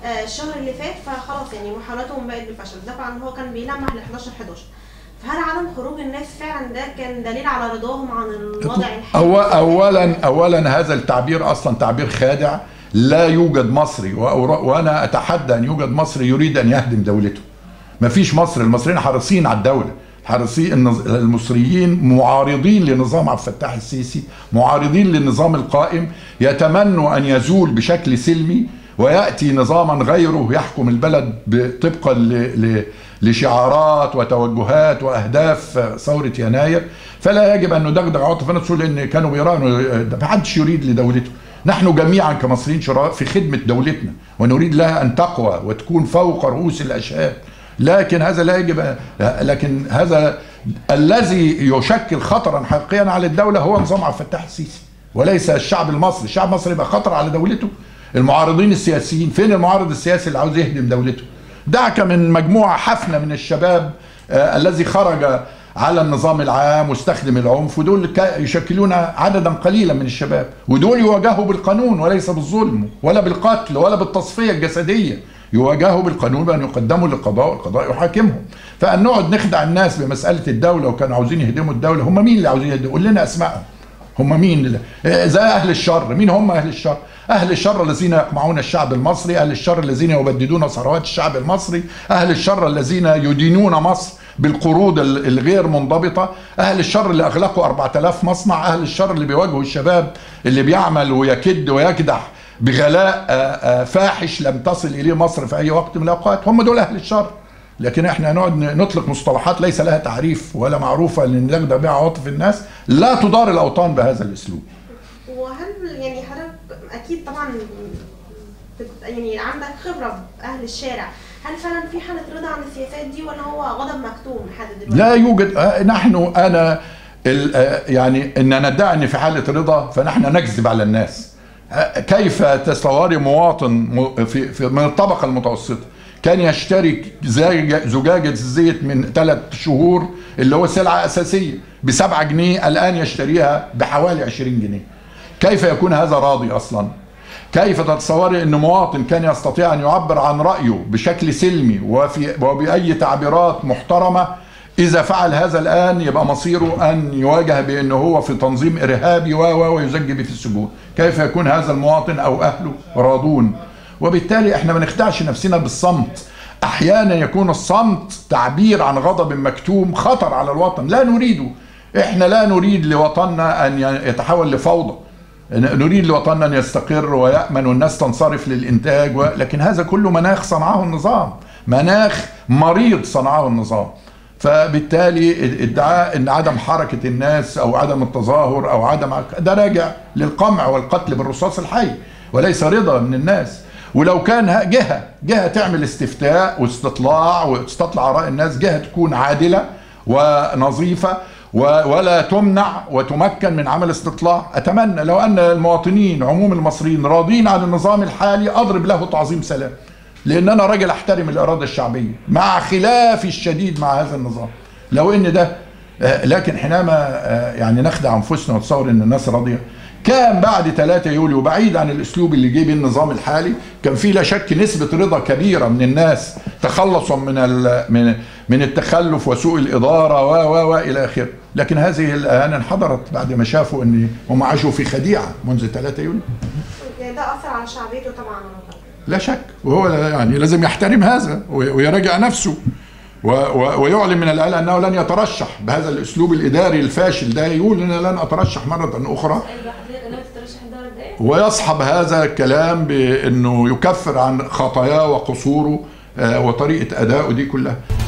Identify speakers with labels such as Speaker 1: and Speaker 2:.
Speaker 1: آه، الشهر اللي فات فخلاص يعني محاولاتهم بقت بالفشل ده طبعا هو كان بيلمح ل 11 11 فهل عدم خروج الناس فعلا ده كان دليل على رضاهم عن الوضع الحالي؟
Speaker 2: أو اولا اولا هذا التعبير اصلا تعبير خادع لا يوجد مصري وأور- وانا اتحدى ان يوجد مصري يريد ان يهدم دولته ما فيش مصر المصريين حريصين على الدوله حريصين النظ- المصريين معارضين لنظام عبد الفتاح السيسي معارضين للنظام القائم يتمنوا ان يزول بشكل سلمي وياتي نظاما غيره يحكم البلد ب- طبقا ل- ل- لشعارات وتوجهات واهداف ثوره يناير فلا يجب ان ندغدغ عاطفه نفسه لان كانوا بيرانوا ما حدش يريد لدولته نحن جميعا كمصريين شرعاء في خدمه دولتنا ونريد لها ان تقوى وتكون فوق رؤوس الاشهاد لكن هذا لا يجب لكن هذا الذي يشكل خطرا حقيقيا على الدوله هو نظام عبد الفتاح السيسي وليس الشعب المصري، الشعب المصري يبقى خطر على دولته المعارضين السياسيين فين المعارض السياسي اللي عاوز يهدم دولته دعك من مجموعه حفنه من الشباب آه الذي خرج على النظام العام واستخدم العنف ودول كا- يشكلون عددا قليلا من الشباب ودول يواجهوا بالقانون وليس بالظلم ولا بالقتل ولا بالتصفيه الجسديه يواجهوا بالقانون بان يقدموا للقضاء والقضاء يحاكمهم فان نقعد نخدع الناس بمساله الدوله وكانوا عاوزين يهدموا الدوله هم مين اللي عاوزين يهدموا قول لنا اسمائهم هم مين اللي آه، زي اهل الشر مين هم اهل الشر اهل الشر الذين يقمعون الشعب المصري اهل الشر الذين يبددون ثروات الشعب المصري اهل الشر الذين يدينون مصر بالقروض ال- الغير منضبطة أهل الشر اللي أغلقوا 4000 مصنع أهل الشر اللي بيواجهوا الشباب اللي بيعمل ويكد ويكدح بغلاء آه، آه، فاحش لم تصل إليه مصر في أي وقت من الأوقات هم دول أهل الشر لكن احنا نقعد نطلق مصطلحات ليس لها تعريف ولا معروفة لنلغى بها عواطف الناس لا تدار الأوطان بهذا الأسلوب
Speaker 1: وهل يعني حضرتك اكيد طبعا بت- يعني عندك خبره باهل الشارع هل فعلا في حاله رضا عن السياسات دي ولا هو غضب مكتوم لحد دلوقتي؟
Speaker 2: لا يوجد آه، نحن انا ال- آه، يعني ان ندعي ان في حاله رضا فنحن نكذب على الناس آه، كيف تصوري مواطن م- في في من الطبقه المتوسطه كان يشتري زاج- زجاجة الزيت من ثلاث شهور اللي هو سلعة أساسية بسبعة جنيه الآن يشتريها بحوالي 20 جنيه كيف يكون هذا راضي أصلا كيف تتصوري أن مواطن كان يستطيع أن يعبر عن رأيه بشكل سلمي وفي وبأي تعبيرات محترمة إذا فعل هذا الآن يبقى مصيره أن يواجه بأنه هو في تنظيم إرهابي و و ويزج به في السجون كيف يكون هذا المواطن أو أهله راضون وبالتالي احنا ما نخدعش نفسنا بالصمت احيانا يكون الصمت تعبير عن غضب مكتوم خطر على الوطن لا نريده احنا لا نريد لوطننا ان يتحول لفوضى نريد لوطننا ان يستقر ويامن والناس تنصرف للانتاج و... لكن هذا كله مناخ صنعه النظام مناخ مريض صنعه النظام فبالتالي ادعاء ان عدم حركه الناس او عدم التظاهر او عدم ده راجع للقمع والقتل بالرصاص الحي وليس رضا من الناس ولو كان جهه جهه تعمل استفتاء واستطلاع وتستطلع اراء الناس جهه تكون عادله ونظيفه ولا تمنع وتمكن من عمل استطلاع اتمنى لو ان المواطنين عموم المصريين راضين عن النظام الحالي اضرب له تعظيم سلام لان انا راجل احترم الاراده الشعبيه مع خلافي الشديد مع هذا النظام لو ان ده لكن حينما يعني نخدع انفسنا ونتصور ان الناس راضيه كان بعد 3 يوليو بعيد عن الاسلوب اللي جه بيه النظام الحالي كان في لا شك نسبه رضا كبيره من الناس تخلصوا من من من التخلف وسوء الاداره و و و الى اخره لكن هذه الان انحدرت بعد ما شافوا ان هم عاشوا في خديعه منذ 3 يوليو
Speaker 1: يعني ده اثر على شعبيته طبعا
Speaker 2: لا شك وهو يعني لازم يحترم هذا ويراجع نفسه ويعلن من الآن أنه لن يترشح بهذا الأسلوب الإداري الفاشل ده يقول أنا لن أترشح مرة أخرى ويصحب هذا الكلام بأنه يكفر عن خطاياه وقصوره وطريقة أدائه دي كلها